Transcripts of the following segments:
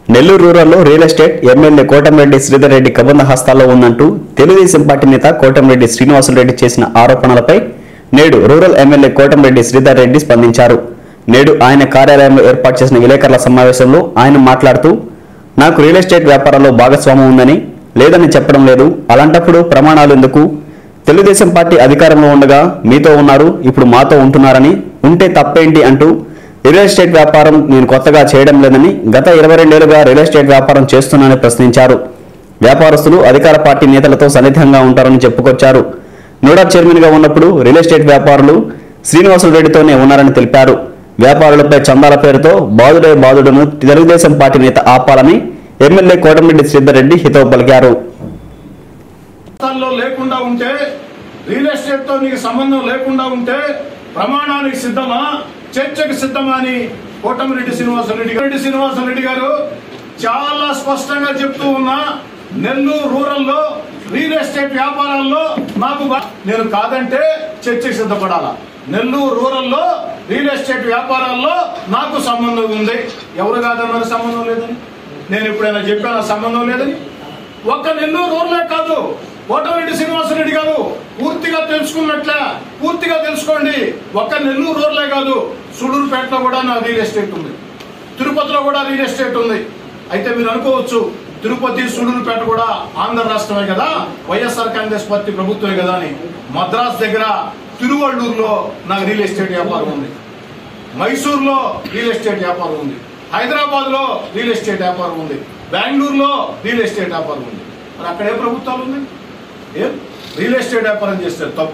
నెల్లూరు రూరల్లో real estate MLA Kotamreddy Sridhar Reddy కబంధ హస్తాల్లో ఉందంటూ తెలుగుదేశం పార్టీ నేత కోటమిరెడ్డి శ్రీనివాసులరెడ్డి చేసిన ఆరోపణలపై నేడు రూరల్ ఎమ్మెల్యే కోటమిరెడ్డి శ్రీధర్ రెడ్డి స్పందించారు నేడు ఆయన కార్యాలయంలో ఏర్పాటు చేసిన విలేకరుల సమావేశంలో ఆయన మాట్లాడుతూ నాకు రియల్ ఎస్టేట్ వ్యాపారంలో భాగస్వామ్యం ఉందని లేదని చెప్పడం లేదు అలాంటప్పుడు ప్రమాణాలు ఎందుకు తెలుగుదేశం పార్టీ అధికారంలో ఉండగా మీతో ఉన్నారు ఇప్పుడు మాతో ఉంటున్నారని ఉంటే తప్పేంటి అంటూ రియల్ ఎస్టేట్ వ్యాపారం నేను కొత్తగా చేయడం లేదని గత ఇరవై రెండేళ్లుగా రియల్ ఎస్టేట్ వ్యాపారం చేస్తున్నానని ప్రశ్నించారు వ్యాపారస్తులు అధికార పార్టీ నేతలతో సన్నిహితంగా ఉంటారని చెప్పుకొచ్చారు నోడా చైర్మన్ గా ఉన్నప్పుడు రియల్ ఎస్టేట్ వ్యాపారులు శ్రీనివాసులు రెడ్డితోనే ఉన్నారని తెలిపారు వ్యాపారులపై చందాల పేరుతో బాదుడే బాదుడును తెలుగుదేశం పార్టీ నేత ఆపాలని ఎమ్మెల్యే కోటమిరెడ్డి శ్రీధర్ రెడ్డి హితవు పలికారు రాష్ట్రాల్లో లేకుండా ఉంటే రియల్ ఎస్టేట్ తో నీకు సంబంధం లేకుండా ఉంటే ప్రమాణానికి సిద్ధమా చర్చకు సిద్ధమా అని కోటమిరెడ్డి శ్రీనివాసరెడ్డి రెడ్డి శ్రీనివాసరెడ్డి గారు చాలా స్పష్టంగా చెప్తూ ఉన్నా నెల్లూరు రూరల్లో రియల్ ఎస్టేట్ వ్యాపారాల్లో నాకు బా- నేను కాదంటే చర్చకు సిద్ధపడాలా నెల్లూరు రూరల్లో రియల్ ఎస్టేట్ వ్యాపారాల్లో నాకు సంబంధం ఉంది ఎవరు కాదన్నారు సంబంధం లేదని నేను ఎప్పుడైనా చెప్పానా సంబంధం లేదని ఒక్క నెల్లూరు రూరలే కాదు కోటమిరెడ్డి శ్రీనివాసరెడ్డి గారు పూర్తిగా తెలుసుకున్నట్లే పూర్తిగా తెలుసుకోండి ఒక్క నెల్లూరు రూరలే కాదు సుడూరుపేటలో కూడా నా రియల్ ఎస్టేట్ ఉంది తిరుపతిలో కూడా రియల్ ఎస్టేట్ ఉంది అయితే మీరు అనుకోవచ్చు తిరుపతి సుడూరుపేట కూడా ఆంధ్ర రాష్ట్రమే కదా వైఎస్ఆర్ కాంగ్రెస్ పార్టీ ప్రభుత్వమే కదా అని మద్రాస్ దగ్గర తిరువళ్ళూరులో నాకు రియల్ ఎస్టేట్ వ్యాపారం ఉంది మైసూర్లో రియల్ ఎస్టేట్ వ్యాపారం ఉంది హైదరాబాద్ లో రియల్ ఎస్టేట్ వ్యాపారం ఉంది బెంగళూరులో రియల్ ఎస్టేట్ వ్యాపారం ఉంది మరి అక్కడ ఏ ప్రభుత్వాలు ఉన్నాయి ఏం రియల్ ఎస్టేట్ వ్యాపారం చేస్తే తప్ప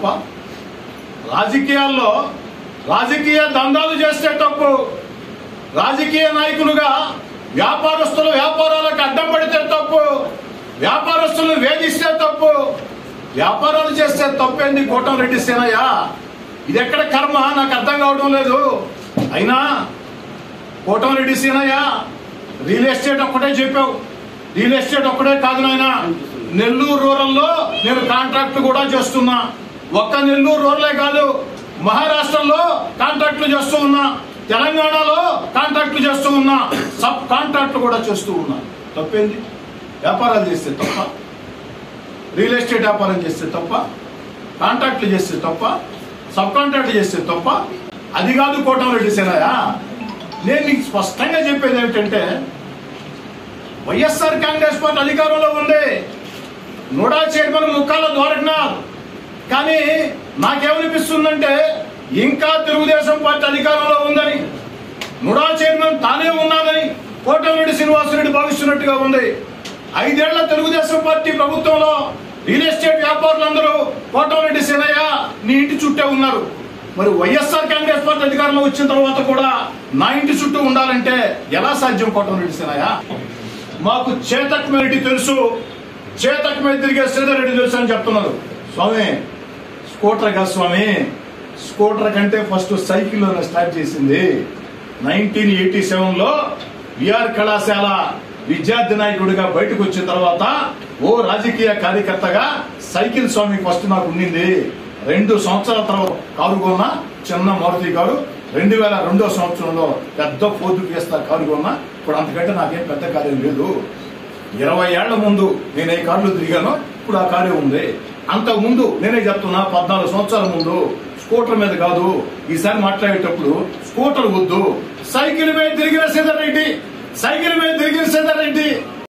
రాజకీయాల్లో రాజకీయ దందాలు చేస్తే తప్పు రాజకీయ నాయకులుగా వ్యాపారస్తులు వ్యాపారాలకు అడ్డం పడితే తప్పు వ్యాపారస్తులు వేధిస్తే తప్పు వ్యాపారాలు చేస్తే తప్పేంది కోటంరెడ్డి సేనయ్య ఇది ఎక్కడ కర్మ నాకు అర్థం కావడం లేదు అయినా కోటంరెడ్డి సీనయ్య రియల్ ఎస్టేట్ ఒక్కటే చెప్పావు రియల్ ఎస్టేట్ ఒక్కటే కాదు నాయన నెల్లూరు రూరల్లో నేను కాంట్రాక్ట్ కూడా చేస్తున్నా ఒక్క నెల్లూరు రూరలే కాదు మహారాష్ట్రలో కాంట్రాక్ట్లు చేస్తూ ఉన్నా తెలంగాణలో కాంట్రాక్ట్లు చేస్తూ ఉన్నా సబ్ కాంట్రాక్ట్లు కూడా చేస్తూ ఉన్నా తప్పేంది వ్యాపారాలు చేస్తే తప్ప రియల్ ఎస్టేట్ వ్యాపారం చేస్తే తప్ప కాంట్రాక్ట్లు చేస్తే తప్ప సబ్ కాంట్రాక్ట్ చేస్తే తప్ప అది కాదు కోటమిరెడ్డి సేనయ్య నేను నీకు స్పష్టంగా చెప్పేది ఏమిటంటే వైఎస్ఆర్ కాంగ్రెస్ పార్టీ అధికారంలో ఉంది నోడా చైర్మన్ ముక్కాల ద్వారకనాథ్ కానీ నాకేమనిపిస్తుందంటే ఇంకా తెలుగుదేశం పార్టీ అధికారంలో ఉందని నుడా చైర్మన్ తానే ఉన్నానని కోటమిరెడ్డి శ్రీనివాసరెడ్డి భావిస్తున్నట్టుగా ఉంది ఐదేళ్ల తెలుగుదేశం పార్టీ ప్రభుత్వంలో రియల్ ఎస్టేట్ వ్యాపారులందరూ కోటమిరెడ్డి సేనయ్య నీ ఇంటి చుట్టే ఉన్నారు మరి వైఎస్ఆర్ కాంగ్రెస్ పార్టీ అధికారంలో వచ్చిన తర్వాత కూడా నా ఇంటి చుట్టూ ఉండాలంటే ఎలా సాధ్యం కోటమిరెడ్డి సేనయ్య మాకు చేతక్ రెడ్డి తెలుసు చేతక్ మీద తిరిగే శ్రీధర్ రెడ్డి తెలుసు అని చెప్తున్నారు స్వామి స్కూటర్ కాదు స్వామి స్కూటర్ కంటే ఫస్ట్ సైకిల్ స్టార్ట్ చేసింది నైన్టీన్ ఎయిటీ సెవెన్ లో విఆర్ కళాశాల విద్యార్థి నాయకుడిగా బయటకు వచ్చిన తర్వాత ఓ రాజకీయ కార్యకర్తగా సైకిల్ స్వామి ఫస్ట్ నాకు ఉండింది రెండు సంవత్సరాల తర్వాత కారు కొన్న చిన్న మారుతి కారు రెండు వేల రెండో సంవత్సరంలో పెద్ద ఫోర్త్ ఫియస్తా కారు కొన్న ఇప్పుడు అంతకంటే నాకేం పెద్ద కార్యం లేదు ఇరవై ఏళ్ల ముందు నేను ఏ కార్లు తిరిగానో ఇప్పుడు ఆ కారే ఉంది అంతకు ముందు నేనే చెప్తున్నా పద్నాలుగు సంవత్సరాల ముందు స్కూటర్ మీద కాదు ఈసారి మాట్లాడేటప్పుడు స్కూటర్ వద్దు సైకిల్ మీద తిరిగిన సీతారెడ్డి సైకిల్ మీద తిరిగిన